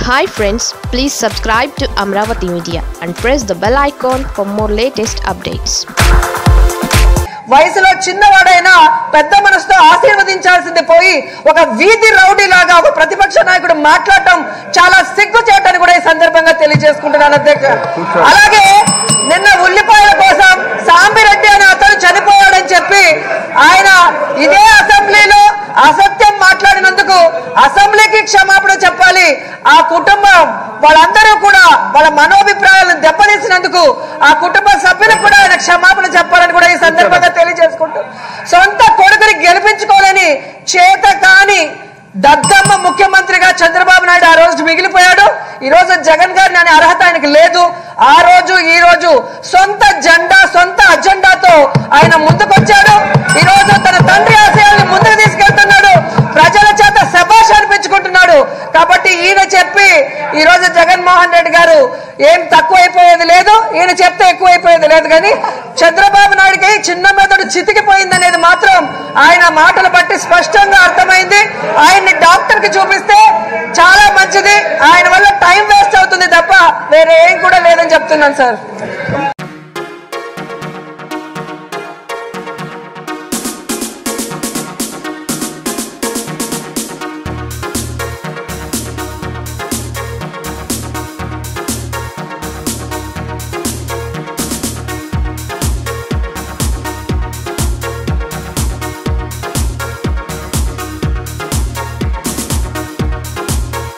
hi friends please subscribe to Amaravati media and press the bell icon for more latest updates వయసులో చిన్నవాడైనా పెద్ద మనసుతో ఆశీర్వదించాల్సింది పోయి ఒక వీధి రౌడీ లాగా ఒక ప్రతిపక్ష నాయకుడు మాట్లాడటం చాలా సిగ్గు చేయటని కూడా ఈ సందర్భంగా తెలియజేసుకుంటున్నాను అధ్యక్ష అలాగే నిన్న ఉల్లిపాయల కోసం సాంబిరెడ్డి అనే అతను చనిపోయాడని చెప్పి ఆయన ఇదే అసెంబ్లీలో అసత్యం మాట్లాడినందుకు అసెంబ్లీకి క్షమాపణ చెప్పాలి ఆ కుటుంబం వాళ్ళందరూ కూడా వాళ్ళ మనోభిప్రాయాలను దెబ్బతీసినందుకు ఆ కుటుంబ సభ్యులకు కూడా ఆయన క్షమాపణ చెప్పాలని కూడా ఈ సందర్భంగా తెలియజేసుకుంటూ సొంత కొడుకుని గెలిపించుకోలేని చేత కాని దద్దమ్మ ముఖ్యమంత్రిగా చంద్రబాబు నాయుడు ఆ రోజు మిగిలిపోయాడు ఈ రోజు జగన్ గారిని అనే అర్హత ఆయనకి లేదు ఆ రోజు ఈ రోజు సొంత జెండా సొంత అజెండాతో ఆయన ముందుకొచ్చాడు ఈ రోజు తన తండ్రి ఆశయాల్ని ముందుకు తీసుకెళ్తున్నాడు ప్రజల చేత శబాష్ అనిపించుకుంటున్నాడు కాబట్టి ఈయన చెప్పి ఈ రోజు జగన్మోహన్ రెడ్డి గారు ఏం తక్కువైపోయేది లేదు ఈయన చెప్తే ఎక్కువైపోయేది లేదు కానీ చంద్రబాబు నాయుడికి చిన్న మెదడు చితికిపోయింది అనేది మాత్రం ఆయన మాటలు బట్టి స్పష్టంగా అర్థమైంది ఆయన్ని డాక్టర్ కి చూపిస్తే చాలా మంచిది ఆయన వల్ల టైం వేస్ట్ అవుతుంది తప్ప వేరే ఏం కూడా లేదని చెప్తున్నాను సార్